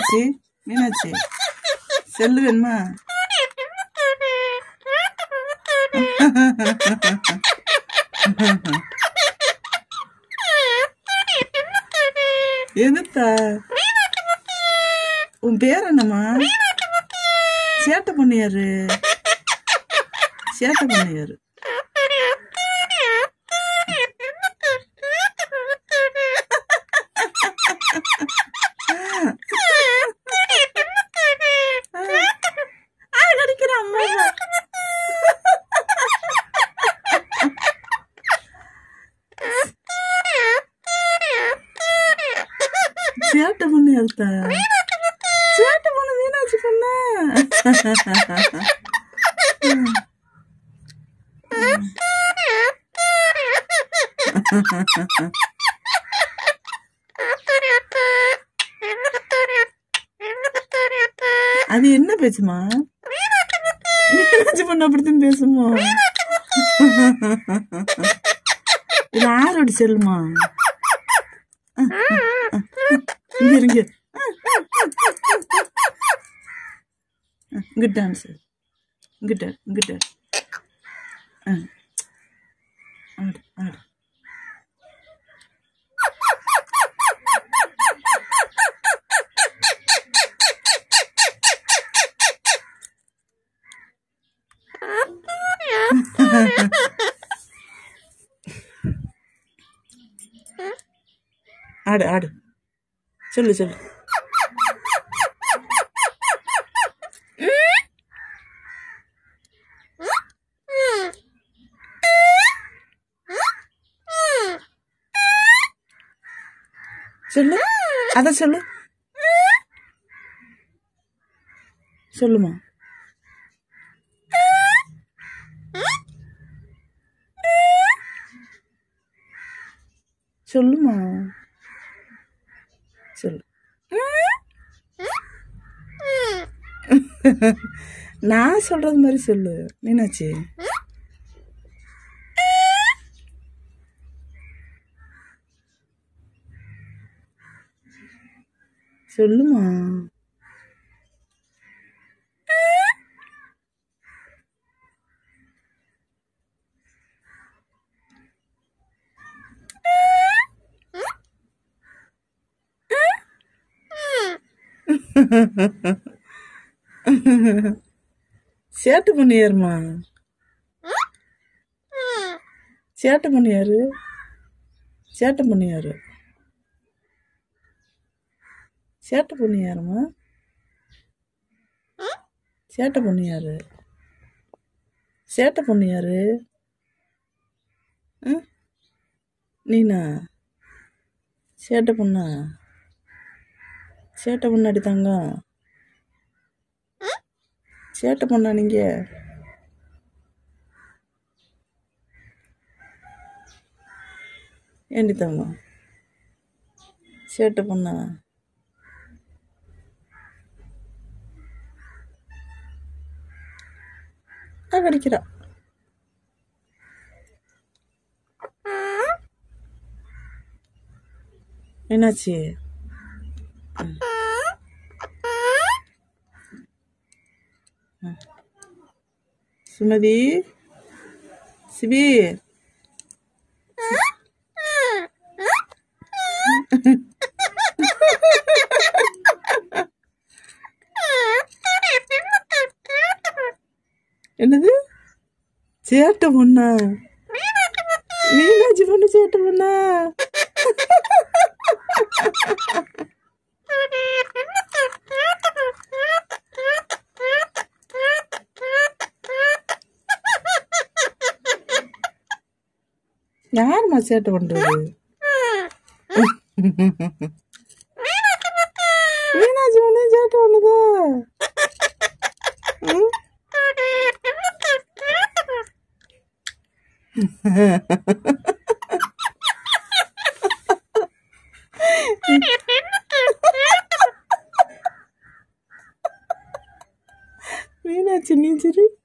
Meenakshi Meenakshi cell வேணுமா எதுத்தா உன் பேர் என்னம்மா சேட்டை பண்ணியாரு சேட்டை பண்ணியாரு அடிக்கிறான் அம்மா சேட்டை பண்ணி அழுத்த சேட்டை பண்ண மீனாட்சி பண்ண அது என்ன பேச்சுமா மீனாட்சி பண்ண அப்படித்தான் பேசுமா இது யாரோட செல்லுமா இங்க இருங்க குட் டான்ஸ் குட் குட் ஆடு ஆடு ஆடு ஆடு சொல்லு சொல்லு சொல்லு அத சொல்லு சொல்லுமா சொல்லுமா சொல்லு நான் சொல்றது மாதிரி சொல்லு மீனாட்சி சொல்லுமா சேட்டு பண்ணியாருமா சேட்டை பண்ணியாரு சேட்டை பண்ணியாரு சேட்டை பண்ணியாருமா சேட்டை பண்ணியாரு சேட்டை பண்ணியாரு ம்? நீனா சேட்டை பண்ணா சேட்டை பண்ணாடி தங்கம் சேட்டை பண்ணா நீங்க ஏண்டி தங்கம் சேட்டை பண்ணா ஆ கடிக்கிறா என்னாச்சு ம். ம். சுமதி சிபி என்னது சேட்டை பொண்ணா மீனாட்சி பொண்ணு சேட்டை பொண்ணா யாரும்மா சேட்டை பண்றது மீனாட்சி பொண்ணு சேட்டை பண்ணுதா ம்? மீனாட்சி நீ சரி